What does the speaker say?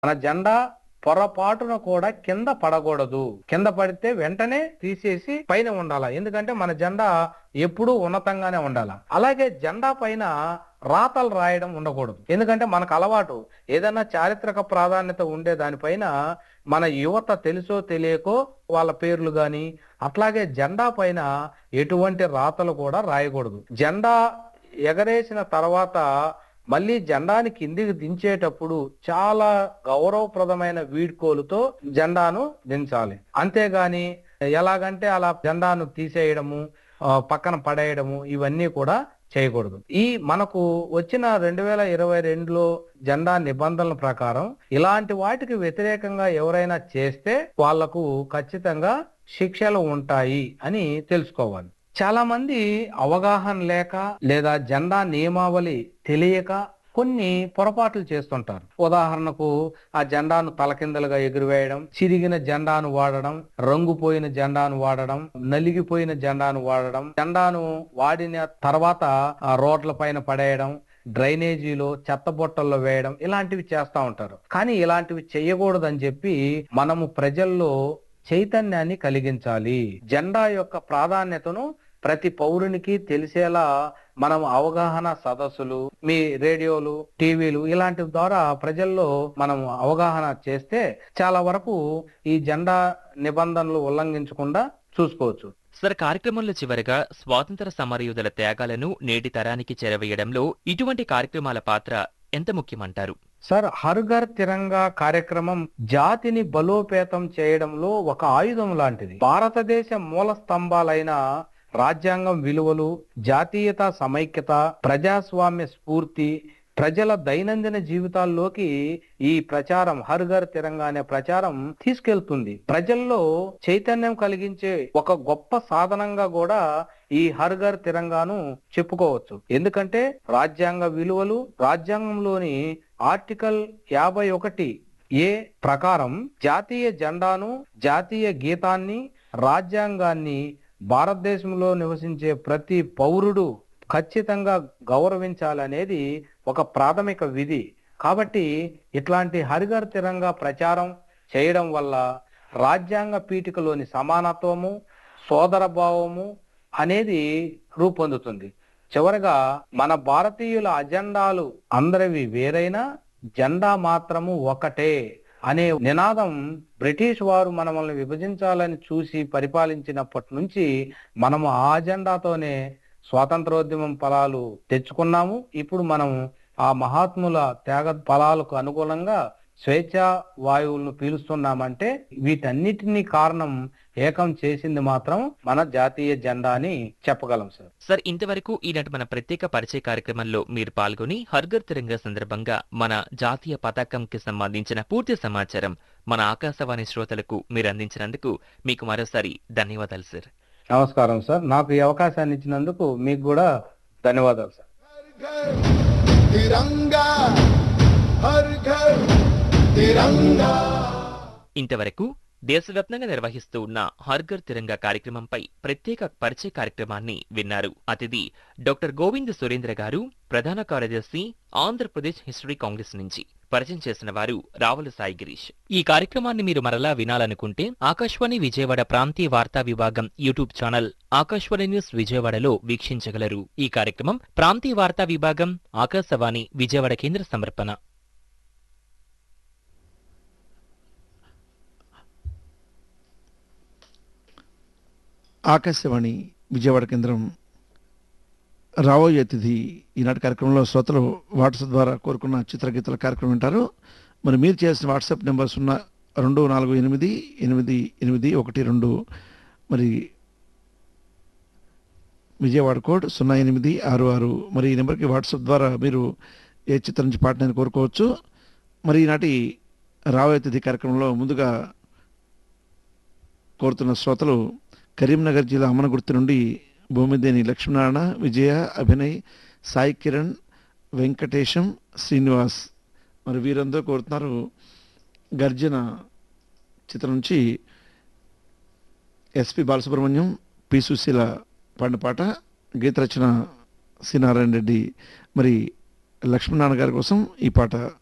మన జెండా పొరపాటున కూడా కింద పడకూడదు కింద పడితే వెంటనే తీసేసి పైన ఉండాల ఎందుకంటే మన జెండా ఎప్పుడూ ఉన్నతంగానే ఉండాల అలాగే జెండా పైన రాతలు రాయడం ఉండకూడదు ఎందుకంటే మనకు అలవాటు ఏదైనా చారిత్రక ప్రాధాన్యత ఉండే దానిపైన మన యువత తెలుసో తెలియకో వాళ్ళ పేర్లు గాని అట్లాగే జెండా పైన ఎటువంటి రాతలు కూడా రాయకూడదు జెండా ఎగరేసిన తర్వాత మళ్ళీ జెండాని కిందికి దించేటప్పుడు చాలా గౌరవప్రదమైన వీడ్కోలుతో జెండాను దించాలి అంతేగాని ఎలాగంటే అలా జెండాను తీసేయడము ఆ, పక్కన పడేయడము ఇవన్నీ కూడా చేయకూడదు ఈ మనకు వచ్చిన రెండు వేల ఇరవై రెండులో జెండా నిబంధనల ప్రకారం ఇలాంటి వాటికి వ్యతిరేకంగా ఎవరైనా చేస్తే వాళ్లకు ఖచ్చితంగా శిక్షలు ఉంటాయి అని తెలుసుకోవాలి చాలా మంది అవగాహన లేక లేదా జెండా నియమావళి తెలియక కొన్ని పొరపాట్లు చేస్తుంటారు ఉదాహరణకు ఆ జెండాను తలకిందలుగా ఎగురవేయడం చిరిగిన జెండాను వాడడం రంగుపోయిన జెండాను వాడడం నలిగిపోయిన జెండాను వాడడం జెండాను వాడిన తర్వాత ఆ రోడ్ల పైన పడేయడం డ్రైనేజీలో చెత్త బొట్టల్లో వేయడం ఇలాంటివి చేస్తా ఉంటారు కానీ ఇలాంటివి చేయకూడదని చెప్పి మనము ప్రజల్లో చైతన్యాన్ని కలిగించాలి జెండా యొక్క ప్రాధాన్యతను ప్రతి పౌరునికి తెలిసేలా మనం అవగాహన సదస్సులు మీ రేడియోలు టీవీలు ఇలాంటి ద్వారా ప్రజల్లో మనం అవగాహన చేస్తే చాలా వరకు ఈ జెండా నిబంధనలు ఉల్లంఘించకుండా చూసుకోవచ్చు సార్ కార్యక్రమంలో చివరగా స్వాతంత్ర సమరయోధుల త్యాగాలను నేటి తరానికి చేరవేయడంలో ఇటువంటి కార్యక్రమాల పాత్ర ఎంత ముఖ్యమంటారు సార్ హర్ ఘర్ తిరంగా కార్యక్రమం జాతిని బలోపేతం చేయడంలో ఒక ఆయుధం లాంటిది భారతదేశ మూల స్తంభాలైన రాజ్యాంగం విలువలు జాతీయత సమైక్యత ప్రజాస్వామ్య స్ఫూర్తి ప్రజల దైనందిన జీవితాల్లోకి ఈ ప్రచారం హర్ ఘర్ తిరంగా అనే ప్రచారం తీసుకెళ్తుంది ప్రజల్లో చైతన్యం కలిగించే ఒక గొప్ప సాధనంగా కూడా ఈ హర్ ఘర్ తిరంగాను చెప్పుకోవచ్చు ఎందుకంటే రాజ్యాంగ విలువలు రాజ్యాంగంలోని ఆర్టికల్ యాభై ఒకటి ఏ ప్రకారం జాతీయ జెండాను జాతీయ గీతాన్ని రాజ్యాంగాన్ని భారతదేశంలో నివసించే ప్రతి పౌరుడు ఖచ్చితంగా గౌరవించాలనేది ఒక ప్రాథమిక విధి కాబట్టి ఇట్లాంటి హరిగర్ తిరంగా ప్రచారం చేయడం వల్ల రాజ్యాంగ పీఠికలోని సమానత్వము సోదర భావము అనేది రూపొందుతుంది చివరగా మన భారతీయుల అజెండాలు అందరివి వేరైనా జెండా మాత్రము ఒకటే అనే నినాదం బ్రిటిష్ వారు మనల్ని విభజించాలని చూసి పరిపాలించినప్పటి నుంచి మనము ఆ అజెండాతోనే స్వాతంత్రోద్యమం ఫలాలు తెచ్చుకున్నాము ఇప్పుడు మనం ఆ మహాత్ముల త్యాగ ఫలాలకు అనుగుణంగా స్వేచ్ఛా వాయువులను పీలుస్తున్నామంటే వీటన్నిటినీ కారణం ఏకం చేసింది మాత్రం మన జాతీయ జెండా అని చెప్పగలం సార్ సార్ ఇంతవరకు ఈనాటి మన ప్రత్యేక పరిచయ కార్యక్రమంలో మీరు పాల్గొని హర్గర్ తిరంగా సందర్భంగా మన జాతీయ పతాకంకి సంబంధించిన పూర్తి సమాచారం మన ఆకాశవాణి శ్రోతలకు మీరు అందించినందుకు మీకు మరోసారి ధన్యవాదాలు సార్ నమస్కారం సార్ నాకు ఈ అవకాశాన్ని ఇచ్చినందుకు మీకు కూడా ధన్యవాదాలు సార్ घर तिरंगा हर घर तिरंगा ఇంతవరకు దేశవ్యాప్తంగా నిర్వహిస్తూ ఉన్న హర్ఘర్ తిరంగా కార్యక్రమంపై ప్రత్యేక పరిచయ కార్యక్రమాన్ని విన్నారు అతిథి డాక్టర్ గోవింద్ సురేంద్ర గారు ప్రధాన కార్యదర్శి ఆంధ్రప్రదేశ్ హిస్టరీ కాంగ్రెస్ నుంచి పరిచయం చేసిన వారు రావుల సాయి గిరీష్ ఈ కార్యక్రమాన్ని మీరు మరలా వినాలనుకుంటే ఆకాశవాణి విజయవాడ ప్రాంతీయ వార్తా విభాగం యూట్యూబ్ ఛానల్ ఆకాశవాణి న్యూస్ విజయవాడలో వీక్షించగలరు ఈ కార్యక్రమం ప్రాంతీయ వార్తా విభాగం ఆకాశవాణి విజయవాడ కేంద్ర సమర్పణ ఆకాశవాణి విజయవాడ కేంద్రం రాబోయే అతిథి ఈనాటి కార్యక్రమంలో శ్రోతలు వాట్సాప్ ద్వారా కోరుకున్న చిత్రగీతల కార్యక్రమం వింటారు మరి మీరు చేసిన వాట్సాప్ నెంబర్ సున్నా రెండు నాలుగు ఎనిమిది ఎనిమిది ఎనిమిది ఒకటి రెండు మరి విజయవాడ కోడ్ సున్నా ఎనిమిది ఆరు ఆరు మరి ఈ నెంబర్కి వాట్సాప్ ద్వారా మీరు ఏ చిత్రం నుంచి పాటని కోరుకోవచ్చు మరి ఈనాటి రాబోయే అతిథి కార్యక్రమంలో ముందుగా కోరుతున్న శ్రోతలు కరీంనగర్ జిల్లా అమనగుర్తి నుండి భూమిదేని లక్ష్మీనారాయణ విజయ అభినయ్ సాయి కిరణ్ వెంకటేశం శ్రీనివాస్ మరి వీరందరూ కోరుతున్నారు గర్జన చిత్రం నుంచి ఎస్పి బాలసుబ్రహ్మణ్యం పి సుశీల పాడిన పాట గీత రచన సి నారాయణ రెడ్డి మరి లక్ష్మీనారాయణ గారి కోసం ఈ పాట